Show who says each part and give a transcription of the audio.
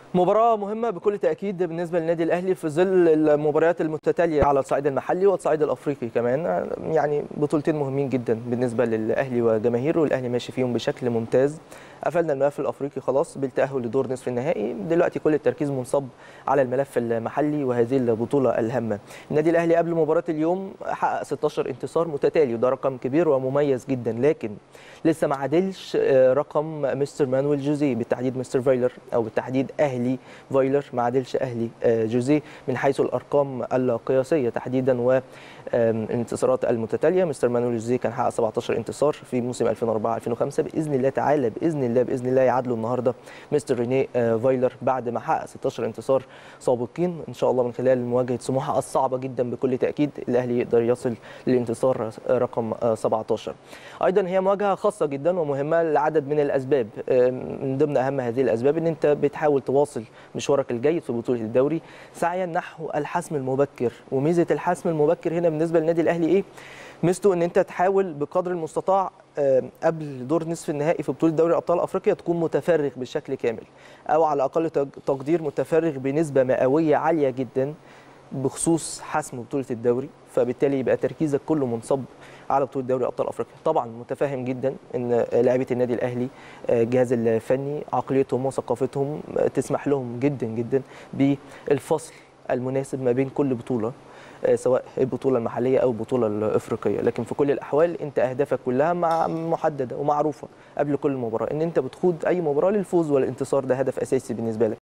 Speaker 1: مباراة مهمة بكل تأكيد بالنسبة للنادي الأهلي في ظل المباريات المتتالية على الصعيد المحلي والصعيد الأفريقي كمان يعني بطولتين مهمين جدا بالنسبة للأهلي وجماهيره والأهلي ماشي فيهم بشكل ممتاز قفلنا الملف الأفريقي خلاص بالتأهل لدور نصف النهائي دلوقتي كل التركيز منصب على الملف المحلي وهذه البطولة الهامة النادي الأهلي قبل مباراة اليوم حقق 16 انتصار متتالي وده رقم كبير ومميز جدا لكن لسه ما عادلش رقم مستر مانويل جوزيه بالتحديد مستر فايلر او بالتحديد اهلي فايلر ما عادلش اهلي جوزيه من حيث الارقام القياسيه تحديدا والانتصارات المتتاليه مستر مانويل جوزيه كان حقق 17 انتصار في موسم 2004 2005 باذن الله تعالى باذن الله باذن الله يعادلوا النهارده مستر ريني فايلر بعد ما حقق 16 انتصار سابقين ان شاء الله من خلال مواجهه سموحه الصعبه جدا بكل تاكيد الاهلي يقدر يصل للانتصار رقم 17 ايضا هي مواجهه خاصه جدا ومهمه لعدد من الاسباب من ضمن اهم هذه الاسباب ان انت بتحاول تواصل مشوارك الجيد في بطوله الدوري سعيا نحو الحسم المبكر وميزه الحسم المبكر هنا بالنسبه للنادي الاهلي ايه ميزته ان انت تحاول بقدر المستطاع قبل دور نصف النهائي في بطوله دوري ابطال افريقيا تكون متفرغ بشكل كامل او على اقل تقدير متفرغ بنسبه مئويه عاليه جدا بخصوص حسم بطوله الدوري فبالتالي يبقى تركيزك كله منصب على بطوله دوري ابطال افريقيا طبعا متفاهم جدا ان لاعيبه النادي الاهلي الجهاز الفني عقليتهم وثقافتهم تسمح لهم جدا جدا بالفصل المناسب ما بين كل بطوله سواء البطوله المحليه او البطوله الافريقيه لكن في كل الاحوال انت اهدافك كلها مع محدده ومعروفه قبل كل مباراه ان انت بتخوض اي مباراه للفوز والانتصار ده هدف اساسي بالنسبه لك